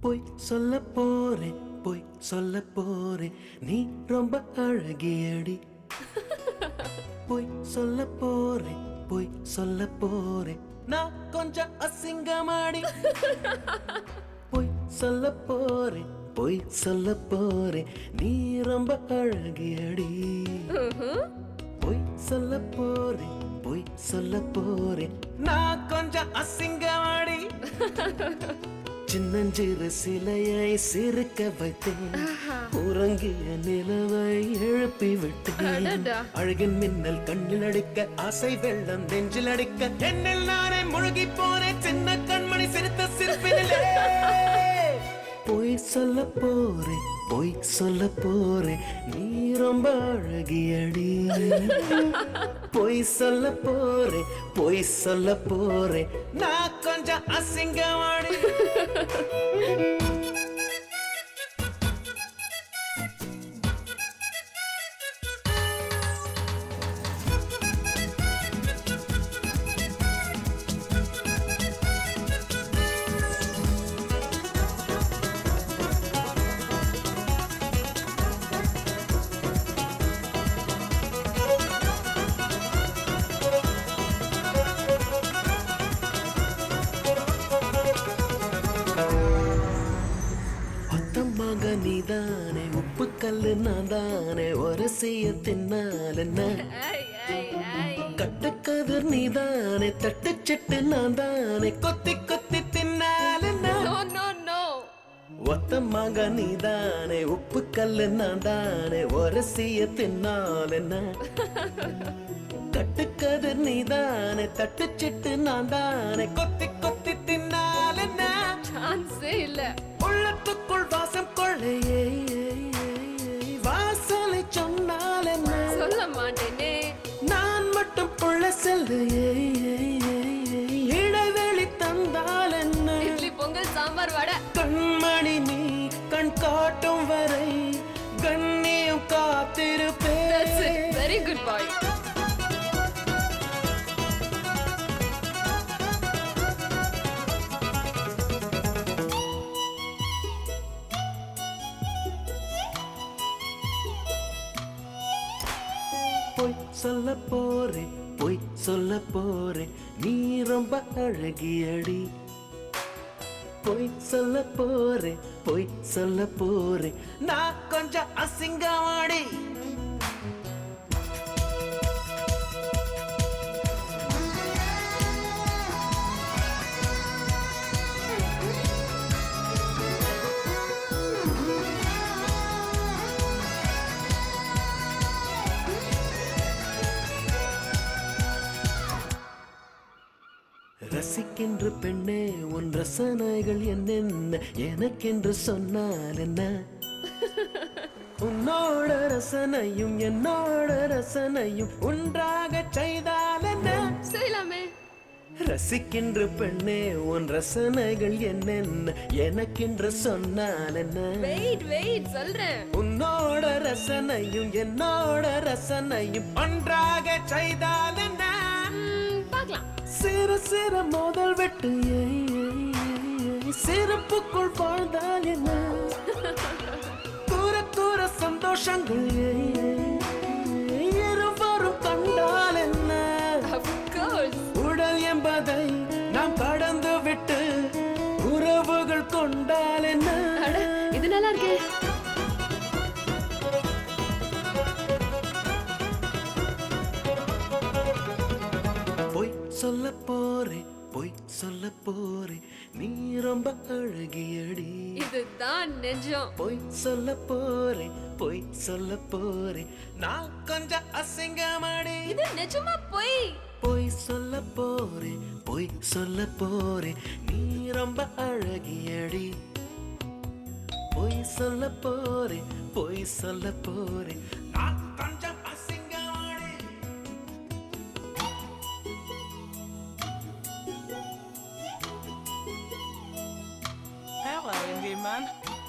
போய் சொல்ல போறேன் போய் சொல்ல போறேன் நீ ரொம்ப அழகியடி போய் சொல்ல போறேன் போய் சொல்ல போறேன் நான் கொஞ்சம் அசிங்கமாடி போய் சொல்ல போறேன் போய் சொல்ல போறேன் நீ ரொம்ப அழகியடி போய் சொல்ல போறேன் போய் சொல்ல போறேன் நான் கொஞ்சம் அசிங்கமாடி சின்னஞ்சிறு சிலையை சிரிக்க வைத்தேன் உறங்கிய நிலவை எழுப்பி விட்டேன் அடடா. அழகின் மின்னல் கண்ணில் அடிக்க ஆசை வெள்ளம் நெஞ்சில் அடிக்க என்னில் நானே முழுகி போனேன் சின்ன கண்மணி சிரித்த சிரிப்பினிலே போய் சொல்ல போறேன் போய் சொல்ல போறேன் நீ ரொம்ப அழகியடி போய் சொல்ல போறேன் போய் சொல்ல போறேன் நான் கொஞ்சம் அசிங்கமாடி ஒத்தமாக நீதானே உப்பு கல்லு நான் தானே ஒரசிய தின்னால் என்ன ஐ, ஐ, ஐ. கட்டுக்கதிர் நீதானே தட்டுச்சட்டு நான் தானே கொத்தி கொத்தி தின்னால் என்ன No, no, no. ஒத்தமாக நீதானே உப்பு கல்லு நான் தானே ஒரசிய தின்னால் என்ன கட்டுக்கதிர் நீதானே தட்டுச்சிட்டு நான் தானே கொத்தி கொத்தி தின்னால் என்ன சான்ஸே இல்ல உள்ளத்துக்குள் வாசம் கொள்ளையே வாசலை சொன்னால் என்ன சொல்ல மாட்டேனே நான் மட்டும் புள்ள செல்லு இடைவெளி தந்தால் என்ன இட்லி பொங்கல் சாம்பார் வடை கண்மணி நீ கண் காட்டும் வரை கண்ணியம் That's காத்திருப்பேன் it. Very good boy. போய் சொல்ல போறேன் போய் சொல்ல போறேன் நீ ரொம்ப அழகியடி போய் சொல்ல போறேன் போய் சொல்ல போறேன் நான் கொஞ்சம் அசிங்கமாடி ரசிக்கின்ற பெண்ணே உன் ரசனைகள் என்னென்ன எனக்கென்று சொன்னால் என்ன உன்னோட ரசனையும் என்னோட ரசனையும் ஒன்றாக செய்தால் என்ன செய்யலாமே ரசிக்கின்ற பெண்ணே உன் ரசனைகள் என்னென்ன எனக்கென்று சொன்னால் என்ன வெயிட் வெயிட் சொல்றேன் உன்னோட ரசனையும் என்னோட ரசனையும் ஒன்றாக செய்தால் என்ன ம், பார்க்கலாம் சிறு சிறு மோதல் வெட்டு ஏய், ஏய், ஏய், சிறப்புக்குள் வாழ்ந்தால் என்ன தூர தூர சந்தோஷங்கள் ஏய், ஏய், இருவரும் கண்டால் என்ன Of course. உடல் என்பதை நாம் கடந்து விட்டு உறவுகள் கொண்டால் என்ன அட இது நல்லா இருக்கே போய் சொல்ல போறேன் போய் சொல்ல போறேன் நீ ரொம்ப அழகியடி இதுதான் நிஜம் போய் சொல்ல போறேன் போய் சொல்ல போறேன் நான் கொஞ்சம் அசிங்கமாடி இது நிஜமா போய் போய் சொல்ல போறேன் போய் சொல்ல போறேன் நீ ரொம்ப அழகியடி போய் சொல்ல போறேன் போய் சொல்ல போறேன் நான் கொஞ்சம் அசிங்கமாடி Hello, Indie Man.